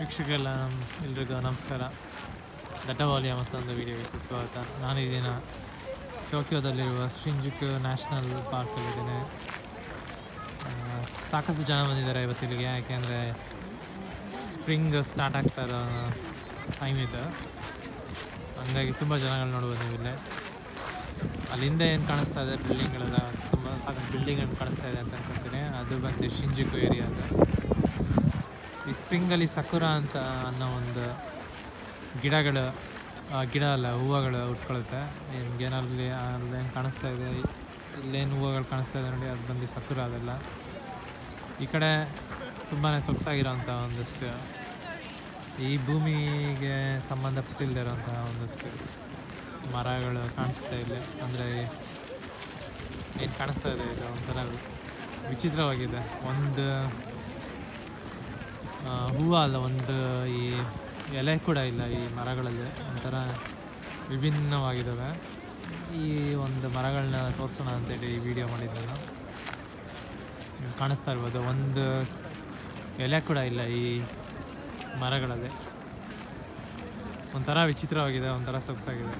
ವೀಕ್ಷಕರೆಲ್ಲ ಎಲ್ರಿಗೂ ನಮಸ್ಕಾರ ದಟ್ಟವಾಲಿಯ ಮತ್ತೊಂದು ವಿಡಿಯೋಗೆ ಸುಸ್ವಾಗತ ನಾನು ಈ ದಿನ ಟೋಕಿಯೋದಲ್ಲಿರುವ ಶಿಂಜುಕು ನ್ಯಾಷನಲ್ ಪಾರ್ಕಲ್ಲಿದ್ದೇನೆ ಆ, ಸಾಕಷ್ಟು ಜನ ಬಂದಿದ್ದಾರೆ ಇವತ್ತಿಲ್ಲಿಗೆ ಯಾಕೆಂದರೆ ಸ್ಪ್ರಿಂಗ್ ಸ್ಟಾರ್ಟ್ ಆಗ್ತಾ ಇರೋ ಟೈಮ್ ಇದು ಹಂಗಾಗಿ ತುಂಬ ಜನಗಳು ನೋಡ್ಬೋದು ನೀವು ಇಲ್ಲೇ ಅಲ್ಲಿ ಹಿಂದೆ ಏನು ಕಾಣಿಸ್ತಾ ಇದೆ ಬಿಲ್ಡಿಂಗ್ಗಳೆಲ್ಲ ತುಂಬ ಸಾಕಷ್ಟು ಬಿಲ್ಡಿಂಗ್ ಕಾಣಿಸ್ತಾ ಇದೆ ಅಂತ ಅನ್ಕೊಂತೀನಿ ಅದು ಬಂದು ಶಿಂಜುಕು ಏರಿಯಾ ಅಂತ ಈ ಸ್ಪ್ರಿಂಗಲ್ಲಿ ಸಕುರ ಅಂತ ಅನ್ನೋ ಒಂದು ಗಿಡಗಳು ಆ, ಗಿಡ ಅಲ್ಲ ಹೂವುಗಳು ಉಟ್ಕೊಳ್ಳುತ್ತೆ ನಿಮ್ಗೇನಲ್ಲಿ ಅಲ್ಲೇನು ಕಾಣಿಸ್ತಾ ಇದೆ ಇಲ್ಲೇನು ಹೂವುಗಳು ಕಾಣಿಸ್ತಾ ಇದೆ ನೋಡಿ ಅದು ಬಂದು ಸಕುರ ಅದೆಲ್ಲ ಈ ಕಡೆ ತುಂಬಾ ಸೊಗಸಾಗಿರೋಂಥ ಒಂದಷ್ಟು ಈ ಭೂಮಿಗೆ ಸಂಬಂಧಪಟ್ಟಿಲ್ದಿರೋಂಥ ಒಂದಷ್ಟು ಮರಗಳು ಕಾಣಿಸ್ತಾ ಇಲ್ಲಿ ಅಂದರೆ ಏನು ಕಾಣಿಸ್ತಾ ಇದೆ ಇದು ಒಂಥರ ವಿಚಿತ್ರವಾಗಿದೆ ಒಂದು ಆ, ಹೂವು ಅಲ್ಲ ಒಂದು ಈ ಎಲೆ ಕೂಡ ಇಲ್ಲ ಈ ಮರಗಳಲ್ಲಿ ಒಂಥರ ವಿಭಿನ್ನವಾಗಿದ್ದಾವೆ ಈ ಒಂದು ಮರಗಳನ್ನ ತೋರಿಸೋಣ ಅಂತೇಳಿ ಈ ವಿಡಿಯೋ ಮಾಡಿದ್ದು ನಾನು ನೀವು ಕಾಣಿಸ್ತಾ ಇರ್ಬೋದು ಒಂದು ಎಲೆ ಕೂಡ ಇಲ್ಲ ಈ ಮರಗಳಲ್ಲಿ ಒಂಥರ ವಿಚಿತ್ರವಾಗಿದೆ ಒಂಥರ ಸೊಗಸಾಗಿದೆ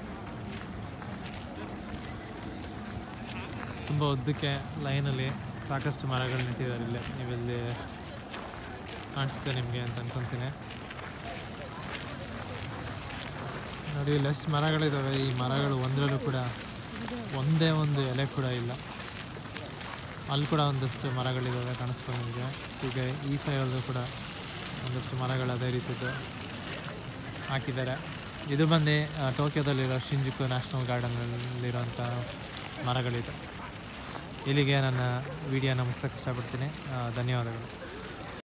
ತುಂಬ ಉದ್ದಕ್ಕೆ ಲೈನಲ್ಲಿ ಸಾಕಷ್ಟು ಮರಗಳು ನೆಟ್ಟಿದ್ದಾರೆ ಇಲ್ಲಿ ನೀವಿಲ್ಲಿ ಕಾಣಿಸುತ್ತೆ ನಿಮಗೆ ಅಂತ ಅನ್ಕೊಂತೀನಿ ನೋಡಿ ಇಲ್ಲಿ ಎಷ್ಟು ಮರಗಳಿದ್ದಾವೆ ಈ ಮರಗಳು ಒಂದರಲ್ಲೂ ಕೂಡ ಒಂದೇ ಒಂದು ಎಲೆ ಕೂಡ ಇಲ್ಲ ಅಲ್ಲಿ ಕೂಡ ಒಂದಷ್ಟು ಮರಗಳಿದ್ದಾವೆ ಕಾಣಿಸ್ಕೊಂಡು ನಿಮಗೆ ಈಗ ಈ ಸೈಡಲ್ಲೂ ಕೂಡ ಒಂದಷ್ಟು ಮರಗಳು ಅದೇ ರೀತಿದ್ದು ಹಾಕಿದ್ದಾರೆ ಇದು ಬಂದು ಆ, ಟೋಕಿಯೋದಲ್ಲಿರೋ ಶಿಂಜುಕು ನ್ಯಾಷನಲ್ ಗಾರ್ಡನ್ನಲ್ಲಿರೋಂಥ ಮರಗಳಿದೆ ಇಲ್ಲಿಗೆ ನನ್ನ ವಿಡಿಯೋನ ಮುಗಿಸೋಕ್ಕೆ ಇಷ್ಟಪಡ್ತೀನಿ ಆ, ಧನ್ಯವಾದಗಳು